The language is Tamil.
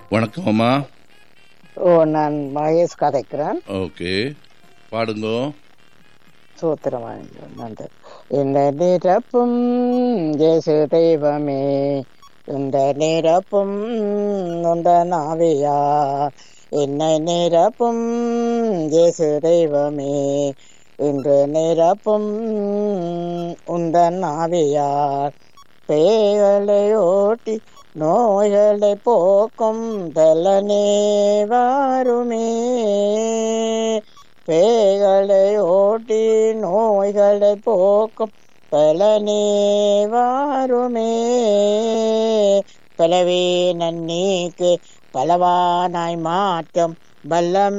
வணக்கம் அம்மா ஓ நான் மகேஷ் கதைக்கிறேன் ஓகே பாடுங்க சூத்திரமாக நன்றி இந்த நிரப்பும் இயேசு தெய்வமே இந்த நிரப்பும் உந்த நாவியா என்னை நிரப்பும் இயேசு தெய்வமே இன்று நிரப்பும் உந்த நாவியார் பேய்களை ஓட்டி நோய்களை போக்கும் தலனே வாருமே பேய்களை ஓட்டி நோய்களை போக்கும் பலனே வாருமே பலவே நன்னீக்கு பலவானாய் மாற்றம் வல்லமே